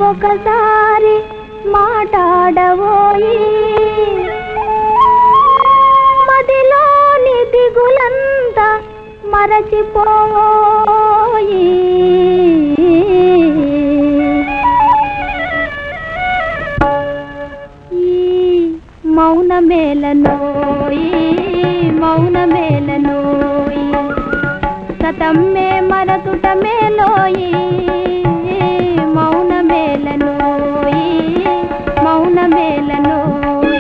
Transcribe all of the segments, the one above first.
ఒకసారి మాట్లాడవోయి మదిలోని దిగులంతా మరచిపోయి ఈ మౌనమేలనోయి మౌనమేలనోయి సతమ్మే మరతుట మేలోయి మౌనమేలనోయి మౌనమేలనోయి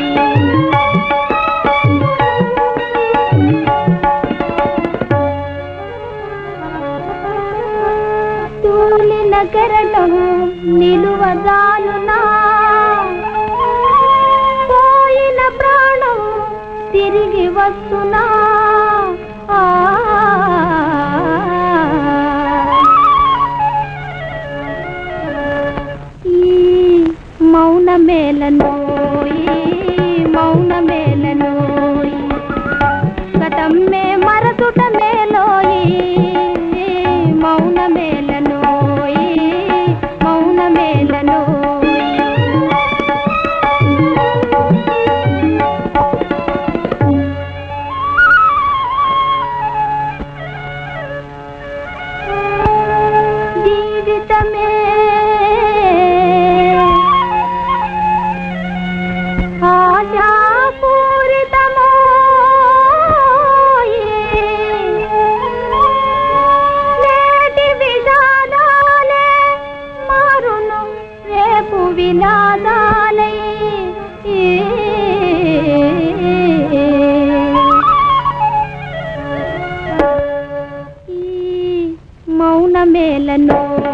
తూలిన కెరటం నిలువగాలునా పోయిన ప్రాణం తిరిగి వస్తున్నా ఆ. ఈ మౌనమేలనోయి మౌనమేలనోయి గతమ్మే మరతుట మేలోయి మౌనమేలనోయి మౌనమేలనోయి జీవితమే ఆశాపూరితమోయి. నేటి విషాదాలే మారును రేపు విలాదాలై ఈ మౌనమేలనో